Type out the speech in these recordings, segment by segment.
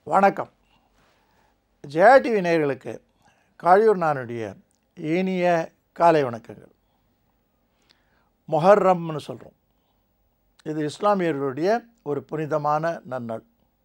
வணக்கம் ஜெயா டிவி நேயர்களுக்கு காழியூர் நானுடைய இனிய காலை வணக்கங்கள் மொஹர்ரம்னு சொல்கிறோம் இது இஸ்லாமியர்களுடைய ஒரு புனிதமான நன்னாள்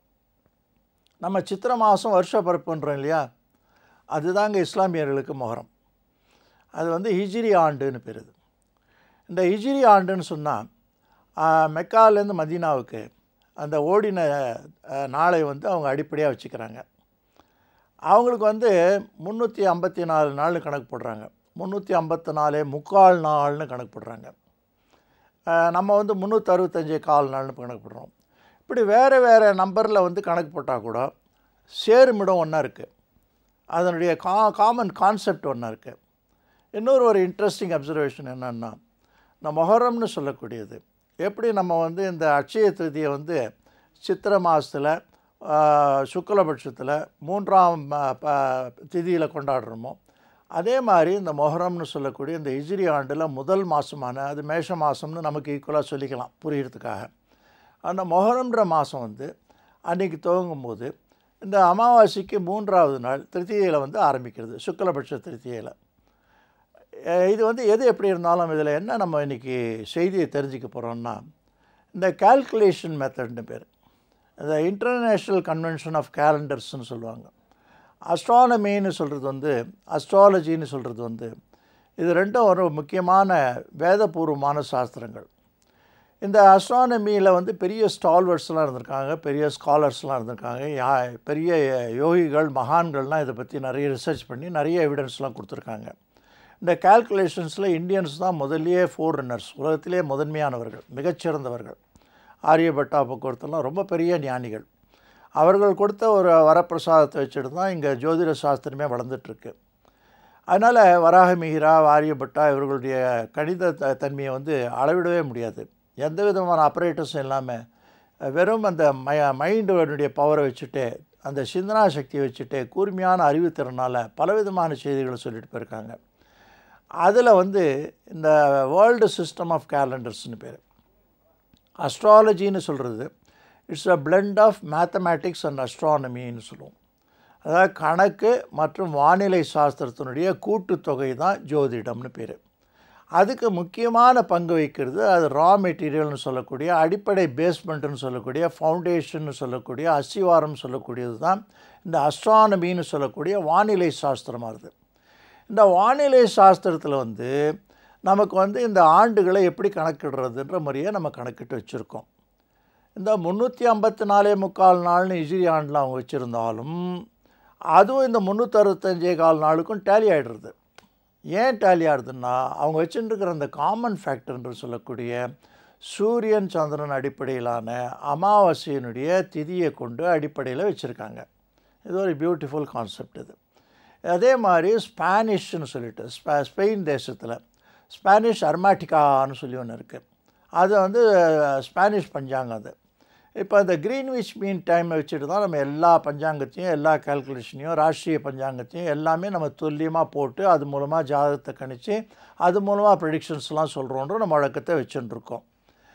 நம்ம சித்திர மாதம் வருஷ பரப்புன்றோம் இல்லையா அதுதாங்க இஸ்லாமியர்களுக்கு மொஹரம் அது வந்து ஹிஜ்ரி ஆண்டுன்னு பேர் இது இந்த ஹிஜ்ரி ஆண்டுன்னு சொன்னால் மெக்காலேருந்து மதீனாவுக்கு அந்த ஓடின அஹ், நாளை வந்து அவங்க அடிப்படையாக வச்சுக்கிறாங்க அவங்களுக்கு வந்து முந்நூற்றி ஐம்பத்தி நாலு நாள்னு கணக்கு போடுறாங்க முந்நூற்றி ஐம்பத்தி நாலு முக்கால் நாள்னு கணக்கு போடுறாங்க அஹ், நம்ம வந்து முந்நூற்றறுபத்தஞ்சு கால் நாள்னு கணக்கு போடுறோம் இப்படி வேறு வேறு நம்பரில் வந்து கணக்கு போட்டால் கூட சேருமிடம் ஒன்றா இருக்குது அதனுடைய கா காமன் கான்செப்ட் ஒன்றா இருக்குது இன்னொரு ஒரு இன்ட்ரெஸ்டிங் அப்சர்வேஷன் என்னென்னா இந்த மொஹரம்னு சொல்லக்கூடியது எப்படி நம்ம வந்து இந்த அட்சய திருதியை வந்து சித்திர மாதத்தில் சுக்லபட்சத்தில் மூன்றாம் திதியில் கொண்டாடுறோமோ அதே மாதிரி இந்த மொஹரம்னு சொல்லக்கூடிய இந்த இஜ்ரி ஆண்டில் முதல் மாதமான அது மேஷ மாதம்னு நமக்கு ஈக்குவலாக சொல்லிக்கலாம் புரியறதுக்காக அந்த மொஹரம்ன்ற மாதம் வந்து அன்றைக்கி துவங்கும் போது இந்த அமாவாசைக்கு மூன்றாவது நாள் திருத்தியில் வந்து ஆரம்பிக்கிறது சுக்லபட்ச திருத்தியில் அஹ் இது வந்து எது எப்படி இருந்தாலும் இதில் என்ன நம்ம இன்றைக்கி செய்தியை தெரிஞ்சுக்க போகிறோம்னா இந்த கால்குலேஷன் மெத்தட்னு பேர் இந்த இன்டர்நேஷ்னல் கன்வென்ஷன் ஆஃப் கேலண்டர்ஸ்னு சொல்லுவாங்க அஸ்ட்ரானமின்னு சொல்கிறது வந்து அஸ்ட்ராலஜின்னு சொல்கிறது வந்து இது ரெண்டும் ஒரு முக்கியமான வேதபூர்வமான சாஸ்திரங்கள் இந்த அஸ்ட்ரானமியில் வந்து பெரிய ஸ்டால்வர்ஸ்லாம் இருந்திருக்காங்க பெரிய ஸ்காலர்ஸ்லாம் இருந்திருக்காங்க யா பெரிய யோகிகள் மகான்கள்லாம் இதை பற்றி நிறைய ரிசர்ச் பண்ணி நிறைய எவிடன்ஸ்லாம் கொடுத்துருக்காங்க இந்த கால்குலேஷன்ஸில் இந்தியன்ஸ் தான் முதல்லயே ஃபோர் ரன்னர்ஸ் உலகத்திலே முதன்மையானவர்கள் மிகச்சிறந்தவர்கள் ஆரியபட்டா பொறுத்தெல்லாம் ரொம்ப பெரிய ஞானிகள் அவர்கள் கொடுத்த ஒரு வரப்பிரசாதத்தை வச்சுட்டு தான் இங்கே ஜோதிட சாஸ்திரமே வளர்ந்துட்டுருக்கு அதனால் வராக மிகிரா ஆரியபட்டா இவர்களுடைய கணித த தன்மையை வந்து அளவிடவே முடியாது எந்த விதமான ஆப்ரேட்டர்ஸும் இல்லாமல் வெறும் அந்த மை மைண்டுடைய பவரை வச்சுட்டு அந்த சிந்தனா சக்தியை வச்சுட்டு கூர்மையான அறிவுத்திறனால் பலவிதமான செய்திகளை சொல்லிட்டு போயிருக்காங்க அதில் வந்து இந்த வேர்ல்டு சிஸ்டம் ஆஃப் கேலண்டர்ஸ்னு பேர் அஸ்ட்ராலஜின்னு சொல்கிறது it's a blend of mathematics and அஸ்ட்ரானமின்னு சொல்லுவோம் அதாவது கணக்கு மற்றும் வானிலை சாஸ்திரத்தினுடைய கூட்டுத்தொகை தான் ஜோதிடம்னு பேர் அதுக்கு முக்கியமான பங்கு வகிக்கிறது அது ரா மெட்டீரியல்னு சொல்லக்கூடிய அடிப்படை பேஸ்மெண்ட்டுன்னு சொல்லக்கூடிய ஃபவுண்டேஷன் சொல்லக்கூடிய அஸ்திவாரம் சொல்லக்கூடியது தான் இந்த அஸ்ட்ரானமின்னு சொல்லக்கூடிய வானிலை சாஸ்திரமாக இருக்குது இந்த வானிலை சாஸ்திரத்தில் வந்து நமக்கு வந்து இந்த ஆண்டுகளை எப்படி கணக்கிடுறதுன்ற முறையை நம்ம கணக்கிட்டு வச்சுருக்கோம் இந்த முந்நூற்றி ஐம்பத்தி நாலே முக்கால் நாள்னு இஜிரி ஆண்டில் அவங்க வச்சுருந்தாலும் அதுவும் இந்த முந்நூற்றறுபத்தஞ்சே கால் நாளுக்கும் டேலி ஆகிடுறது ஏன் டேலி ஆகுதுன்னா அவங்க வச்சுட்டுருக்கிற அந்த காமன் ஃபேக்டர்ன்ற சொல்லக்கூடிய சூரியன் சந்திரன் அடிப்படையிலான அமாவாசையினுடைய திதியை கொண்டு அடிப்படையில் வச்சுருக்காங்க இது ஒரு பியூட்டிஃபுல் கான்செப்ட் இது அதே மாதிரி ஸ்பானிஷ்னு சொல்லிட்டு ஸ்ப ஸ்பெயின் தேசத்தில் ஸ்பானிஷ் அர்மாட்டிகான்னு சொல்லி ஒன்று இருக்குது அது வந்து ஸ்பானிஷ் பஞ்சாங்கம் அது இப்போ இந்த க்ரீன்விச் மீன் டைம் வச்சுட்டு தான் நம்ம எல்லா பஞ்சாங்கத்தையும் எல்லா கால்குலேஷனையும் ராஷ்ட்ரிய பஞ்சாங்கத்தையும் எல்லாமே நம்ம துல்லியமாக போட்டு அது மூலமாக ஜாதகத்தை கணித்து அது மூலமாக ப்ரெடிக்ஷன்ஸ்லாம் சொல்கிறோன்ற நம்ம வழக்கத்தை வச்சுட்டுருக்கோம்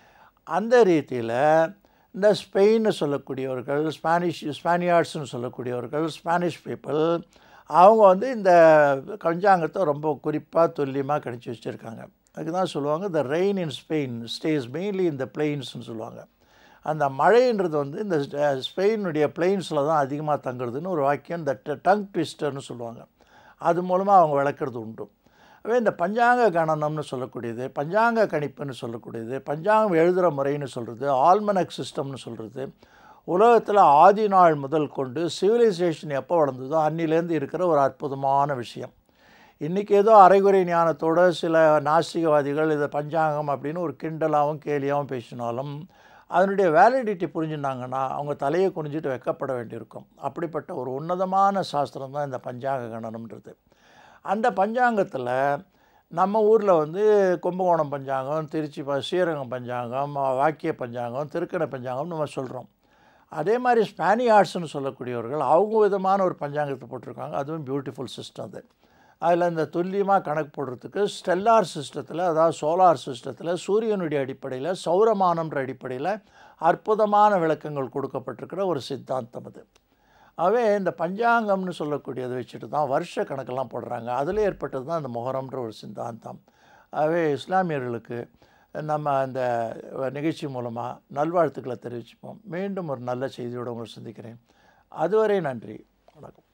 அந்த ரீதியில் இந்த ஸ்பெயின்னு சொல்லக்கூடியவர்கள் ஸ்பானிஷ் ஸ்பானியார்ட்ஸ்னு சொல்லக்கூடியவர்கள் ஸ்பானிஷ் பீப்புள் அவங்க வந்து இந்த பஞ்சாங்கத்தை ரொம்ப குறிப்பாக துல்லியமாக கணிச்சு வச்சுருக்காங்க அதுக்கு தான் சொல்லுவாங்க the rain in Spain stays mainly இந்த பிளெயின்ஸ்னு சொல்லுவாங்க அந்த மழைன்றது வந்து இந்த ஸ்பெயினுடைய பிளெயின்ஸில் தான் அதிகமாக தங்குறதுன்னு ஒரு வாக்கியம் இந்த டங் ட்விஸ்டர்னு சொல்லுவாங்க அது மூலமாக அவங்க விளக்குறது உண்டு அதே இந்த பஞ்சாங்க கணனம்னு சொல்லக்கூடியது பஞ்சாங்க கணிப்புன்னு சொல்லக்கூடியது பஞ்சாங்கம் எழுதுகிற முறைன்னு சொல்கிறது ஆல்மனக் சிஸ்டம்னு சொல்கிறது உலகத்தில் ஆதி நாள் முதல் கொண்டு சிவிலைசேஷன் எப்போ வளர்ந்ததோ அன்னிலேருந்து இருக்கிற ஒரு அற்புதமான விஷயம் இன்றைக்கி ஏதோ அரைகுறை ஞானத்தோட சில நாஸ்திகவாதிகள் இதை பஞ்சாங்கம் அப்படின்னு ஒரு கிண்டலாகவும் கேலியாகவும் பேசினாலும் அதனுடைய வேலிடிட்டி புரிஞ்சுனாங்கன்னா அவங்க தலையை குனிஞ்சிட்டு வெக்கப்பட வேண்டியிருக்கும் அப்படிப்பட்ட ஒரு உன்னதமான சாஸ்திரம் தான் இந்த பஞ்சாங்க கணனம்ன்றது அந்த பஞ்சாங்கத்தில் நம்ம ஊரில் வந்து கும்பகோணம் பஞ்சாங்கம் திருச்சி ப ஸ்ரீரங்கம் பஞ்சாங்கம் வாக்கிய பஞ்சாங்கம் திருக்கண பஞ்சாங்கம் நம்ம சொல்கிறோம் அதே மாதிரி ஸ்பானியார்ட்ஸ்னு சொல்லக்கூடியவர்கள் அவங்க விதமான ஒரு பஞ்சாங்கத்தை போட்டிருக்காங்க அதுவும் பியூட்டிஃபுல் சிஸ்டம் அது அதில் இந்த துல்லியமாக கணக்கு போடுறதுக்கு ஸ்டெல்லார் சிஸ்டத்தில் அதாவது சோலார் சிஸ்டத்தில் சூரியனுடைய அடிப்படையில் சௌரமானம்ன்ற அடிப்படையில் அற்புதமான விளக்கங்கள் கொடுக்கப்பட்டிருக்கிற ஒரு சித்தாந்தம் அது ஆகவே இந்த பஞ்சாங்கம்னு சொல்லக்கூடியதை வச்சுட்டு தான் வருஷ கணக்கெல்லாம் போடுறாங்க அதில் ஏற்பட்டது தான் இந்த முஹரம்ன்ற ஒரு சித்தாந்தம் ஆகவே இஸ்லாமியர்களுக்கு நம்ம அந்த நிகழ்ச்சி மூலமாக நல்வாழ்த்துக்களை தெரிவிச்சுப்போம் மீண்டும் ஒரு நல்ல செய்தியோடு உங்களை சந்திக்கிறேன் அதுவரை நன்றி வணக்கம்